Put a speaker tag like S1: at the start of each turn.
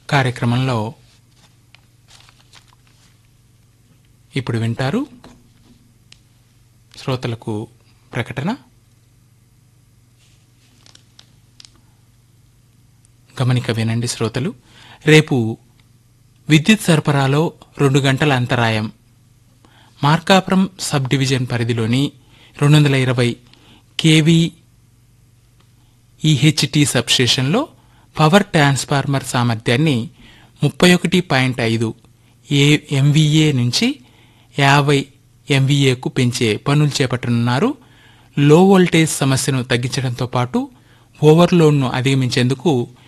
S1: కార్యక్రమంలో ఇప్పుడు వింటారు శ్రోతలకు ప్రకటన గమనిక వినండి శ్రోతలు రేపు విద్యుత్ సరఫరాలో రెండు గంటల అంతరాయం మార్కాపురం సబ్ డివిజన్ పరిధిలోని రెండు వందల ఇరవై కేవీ ఈహెచ్టి సబ్స్టేషన్లో పవర్ ట్రాన్స్ఫార్మర్ సామర్థ్యాన్ని ముప్పై ఒకటి పాయింట్ ఐదు ఏ ఎంవీఏ నుంచి యాభై ఎంవీఏకు పెంచే పనులు చేపట్టనున్నారు లో వోల్టేజ్ సమస్యను తగ్గించడంతో పాటు ఓవర్లోడ్ను అధిగమించేందుకు